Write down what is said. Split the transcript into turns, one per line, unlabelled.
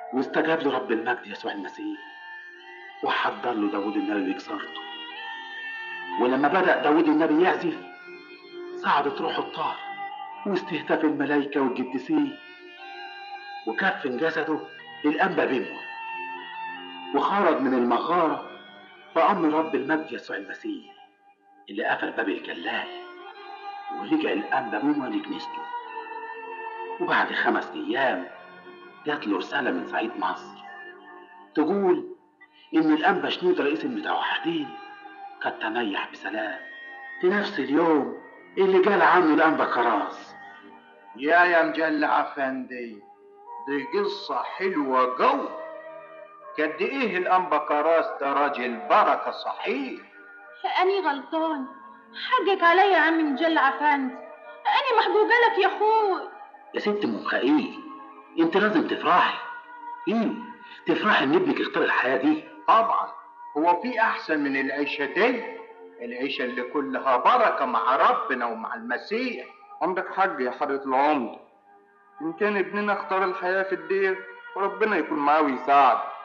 واستجاب له رب المجد يسوع المسيح وحضر له داود النبي بكسارته ولما بدأ داود النبي يعزف صعدت روحه الطار واستهتف الملائكة والقديسين وكفن جسده الأنبا بيمه وخرج من المغارة بأمر رب المجد يسوع المسيح اللي قفل باب الجلاية ورجع الأنبا بيمه لكنيسته وبعد خمس أيام جات له رسالة من صعيد مصر تقول إن الأنبا شنود رئيس المتوحدين قد تنيح بسلام في نفس اليوم اللي قال عنه الأنبا كراس
يا يا مجلع افندي دي قصة حلوة جو قد ايه الانبا كراس ده راجل بركة صحيح
أني غلطان حقك عليا يا عم مجلع فندي أني محجوجة لك يا أخوي
يا ست أم خليل أنت لازم تفرحي إيه تفرحي إن ابنك اختار الحياة دي
طبعا هو في احسن من العيشة دي العيشة اللي كلها بركة مع ربنا ومع المسيح
عندك حق يا حضرة العمد إن كان ابننا اختار الحياة في الدير وربنا يكون معاه ويساعده